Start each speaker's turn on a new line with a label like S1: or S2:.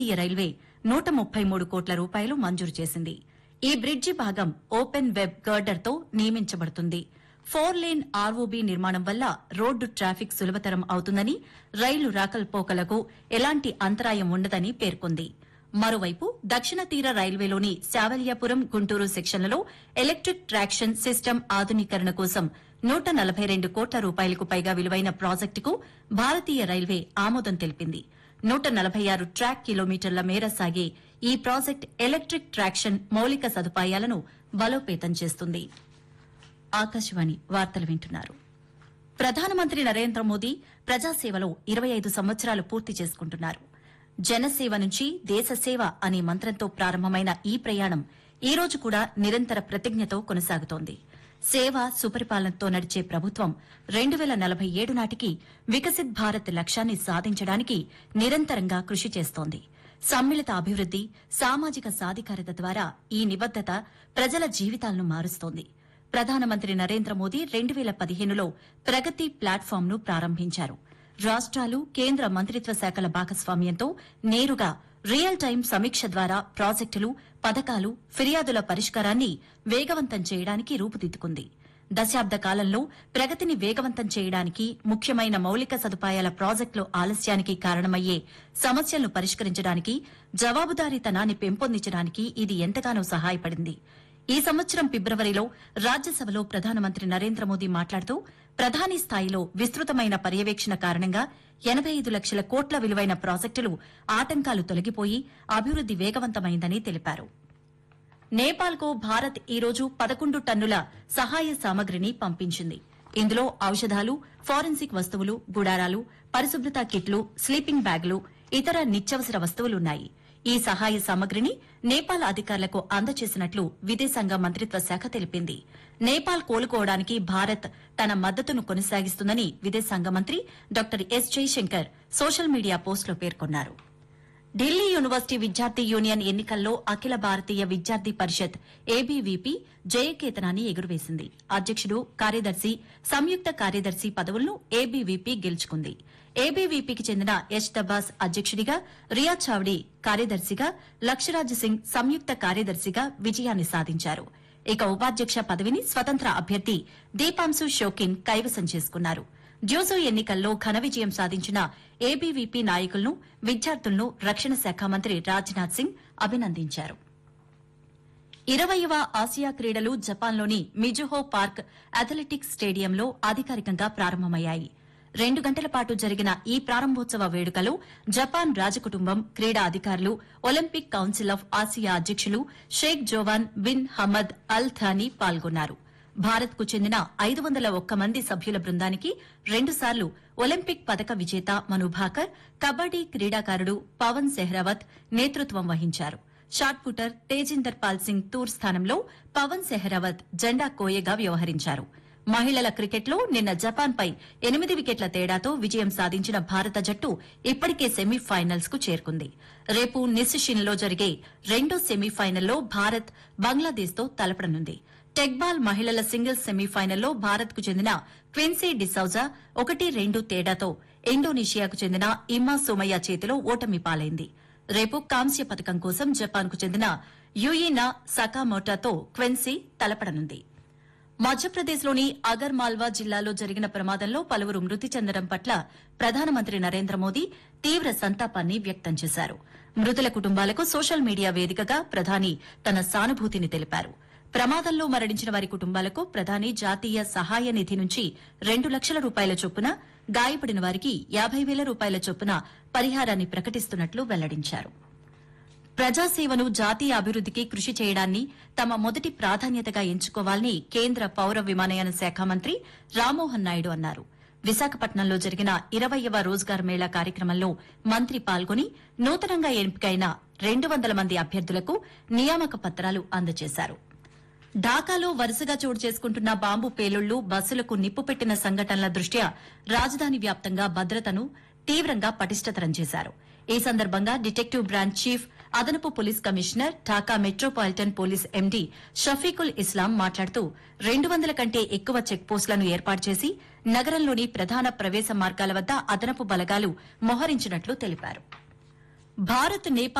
S1: భారతీయ railway నూట ముప్పై మూడు కోట్ల రూపాయలు మంజూరు చేసింది ఈ బ్రిడ్జి భాగం ఓపెన్ వెబ్ గర్డర్తో నియమించబడుతుంది ఫోర్ లేన్ ఆర్ఓబీ నిర్మాణం వల్ల రోడ్డు ట్రాఫిక్ సులభతరం అవుతుందని రైలు రాకల్పోకలకు ఎలాంటి అంతరాయం ఉండదని పేర్కొంది మరోవైపు దక్షిణ తీర రైల్వేలోని శావల్యాపురం గుంటూరు సెక్షన్లలో ఎలక్ట్రిక్ ట్రాక్షన్ సిస్టమ్ ఆధునీకరణ కోసం నూట నలభై రెండు కోట్ల రూపాయలకు పైగా విలువైన ప్రాజెక్టుకు భారతీయ రైల్వే ఆమోదం తెలిపింది నూట నలభై ఆరు ట్రాక్ కిలోమీటర్ల మేర సాగే ఈ ప్రాజెక్ట్ ఎలక్ట్రిక్ ట్రాక్షన్ మౌలిక సదుపాయాలను బలోపేతం చేస్తుంది ఆకాశవాణి వార్తలు వింటున్నారు ప్రధానమంత్రి నరేంద్ర మోదీ ప్రజాసేవలో ఇరవై ఐదు సంవత్సరాలు పూర్తి చేసుకుంటున్నారు జనసేవ నుంచి దేశసేవ అనే మంత్రంతో ప్రారంభమైన ఈ ప్రయాణం ఈ రోజు కూడా నిరంతర ప్రతిజ్ఞతో కొనసాగుతోంది సేవ సుపరిపాలనతో నడిచే ప్రభుత్వం రెండు వేల నలభై ఏడు నాటికి వికసిత్ భారత్ లక్ష్యాన్ని సాధించడానికి నిరంతరంగా కృషి చేస్తోంది సమ్మిళిత అభివృద్ది సామాజిక సాధికారత ద్వారా ఈ నిబద్దత ప్రజల జీవితాలను మారుస్తోంది ప్రధానమంత్రి నరేంద్ర మోదీ రెండు వేల పదిహేనులో ప్రగతి ప్లాట్ఫామ్ను ప్రారంభించారు రాష్ట్రాలు కేంద్ర మంత్రిత్వ శాఖల భాగస్వామ్యంతో నేరుగా రియల్ టైం సమీక్ష ద్వారా ప్రాజెక్టులు పథకాలు ఫిర్యాదుల పరిష్కారాన్ని వేగవంతం చేయడానికి రూపుదిద్దుకుంది దశాబ్ద కాలంలో ప్రగతిని వేగవంతం చేయడానికి ముఖ్యమైన మౌలిక సదుపాయాల ప్రాజెక్టులు ఆలస్యానికి కారణమయ్యే సమస్యలను పరిష్కరించడానికి జవాబుదారీతనాన్ని పెంపొందించడానికి ఇది ఎంతగానో సహాయపడింది ఈ సంవత్సరం ఫిబ్రవరిలో రాజ్యసభలో ప్రధానమంత్రి నరేంద్ర మోదీ మాట్లాడుతూ ప్రధాని స్థాయిలో విస్తృతమైన పర్యవేక్షణ కారణంగా ఎనబై ఐదు లక్షల కోట్ల విలువైన ప్రాజెక్టులు ఆటంకాలు తొలగిపోయి అభివృద్ది వేగవంతమైందని తెలిపారు నేపాల్కు భారత్ ఈ రోజు పదకొండు టన్నుల సహాయ సామగ్రిని పంపించింది ఇందులో ఔషధాలు ఫారెన్సిక్ వస్తువులు గుడారాలు పరిశుభ్రత కిట్లు స్లీపింగ్ బ్యాగులు ఇతర నిత్యావసర వస్తువులున్నాయి ఈ సహాయ సామగ్రిని నేపాల్ అధికారులకు అందజేసినట్లు విదేశాంగ మంత్రిత్వ శాఖ తెలిపింది నేపాల్ కోలుకోవడానికి భారత్ తన మద్దతును కొనసాగిస్తుందని విదేశాంగ మంత్రి doctor S Jaishankar social media పోస్టులో పేర్కొన్నారు ఢిల్లీ యూనివర్సిటీ విద్యార్థి యూనియన్ ఎన్నికల్లో అఖిల భారతీయ విద్యార్థి పరిషత్ ఏబీవీపీ జయకేతనాన్ని ఎగురవేసింది అధ్యకుడు కార్యదర్శి సంయుక్త కార్యదర్శి పదవులను ఏబీవీపీ గెలుచుకుంది ఏబీవీపీకి చెందిన యశ్ దబ్బాస్ అధ్యకుడిగా రియా చావ్డీ కార్యదర్శిగా లక్షరాజ్ సింగ్ సంయుక్త కార్యదర్శిగా విజయాన్ని సాధించారు ఇక ఉపాధ్యక్ష పదవిని స్వతంత్ర అభ్యర్థి దీపాంశు షోకిన్ కైవసం చేసుకున్నారు డ్యూజో ఎన్నికల్లో ఘన విజయం సాధించిన ఏబీవీపీ నాయకులను విద్యార్థులను రక్షణ శాఖ మంత్రి రాజ్నాథ్ సింగ్ అభినందించారు ఇరవయవ ఆసియా క్రీడలు జపాన్లోని మిజుహో పార్క్ అథ్లెటిక్స్ స్టేడియంలో అధికారికంగా ప్రారంభమయ్యాయి రెండు గంటల పాటు జరిగిన ఈ ప్రారంభోత్సవ వేడుకలో జపాన్ రాజకుటుంబం క్రీడా అధికారులు ఒలింపిక్ కౌన్సిల్ ఆఫ్ ఆసియా అధ్యకులు Sheikh Joaan bin Hamad Al Thani పాల్గొన్నారు భారత్ కు చెందిన ఐదు వందల ఒక్క మంది సభ్యుల బృందానికి రెండుసార్లు ఒలింపిక్ పతక విజేత మను భాకర్ కబడ్డీ క్రీడాకారుడు పవన్ సెహ్రావత్ నేతృత్వం వహించారు షాట్ పుటర్ తేజిందర్ పాల్ సింగ్ తూర్ స్థానంలో పవన్ సెహ్రావత్ జెండా కోయగా వ్యవహరించారు మహిళల క్రికెట్లో నిన్న జపాన్పై ఎనిమిది వికెట్ల తేడాతో విజయం సాధించిన భారత జట్టు ఇప్పటికే సెమీఫైనల్స్ కు చేరుకుంది రేపు నిస్సిషిన్లో జరిగే రెండో సెమీఫైనల్లో భారత్ బంగ్లాదేశ్తో తలపడనుంది టెక్బాల్ మహిళల సింగిల్స్ సెమీఫైనల్లో భారత్ కు చెందిన క్విన్సీ డిసౌజా ఒకటి రెండు తేడాతో ఇండోనేషియాకు చెందిన ఇమ్మా సోమయ్య చేతిలో ఓటమి పాలైంది రేపు కాంస్య పథకం కోసం జపాన్ కు చెందిన యుయినా సకామోటాతో క్వెన్సీ తలపడనుంది మధ్యప్రదేశ్లోని అగర్ మాల్వా జిల్లాలో జరిగిన ప్రమాదంలో పలువురు మృతి చెందడం పట్ల ప్రధానమంత్రి నరేంద్ర మోదీ తీవ్ర సంతాపాన్ని వ్యక్తం చేశారు మృతుల కుటుంబాలకు సోషల్ మీడియా వేదికగా ప్రధాని తన సానుభూతిని తెలిపారు ప్రమాదంలో మరణించిన వారి కుటుంబాలకు ప్రధాని జాతీయ సహాయ నిధి నుంచి రెండు లక్షల రూపాయల చొప్పున గాయపడిన వారికి యాబై వేల రూపాయల చొప్పున పరిహారాన్ని ప్రకటిస్తున్నట్లు వెల్లడించారు ప్రజాసేవను జాతీయ అభివృద్దికి కృషి చేయడాన్ని తమ మొదటి ప్రాధాన్యతగా ఎంచుకోవాలని కేంద్ర పౌర విమానయాన శాఖ మంత్రి రామ్మోహన్ నాయుడు అన్నారు విశాఖపట్నంలో జరిగిన ఇరవయవ రోజ్గార్ మేళా కార్యక్రమంలో మంత్రి పాల్గొని నూతనంగా ఎంపికైన రెండు వందల మంది అభ్యర్థులకు నియామక పత్రాలు అందజేశారు ఢాకాలో వరుసగా చోటు చేసుకుంటున్న బాంబు పేలుళ్లు బస్సులకు నిప్పు పెట్టిన సంఘటనల దృష్ట్యా రాజధాని వ్యాప్తంగా భద్రతను తీవ్రంగా పటిష్టతరం చేశారు ఈ సందర్భంగా డిటెక్టివ్ బ్రాంచ్ చీఫ్ అదనపు police commissioner Dhaka metropolitan police MD Shafiqul Islam మాట్లాడుతూ రెండు వందల కంటే ఎక్కువ చెక్ పోస్టులను ఏర్పాటు చేసి నగరంలోని ప్రధాన ప్రవేశ మార్గాల వద్ద అదనపు బలగాలు మోహరించినట్లు తెలిపారు భారత్ నేపాల్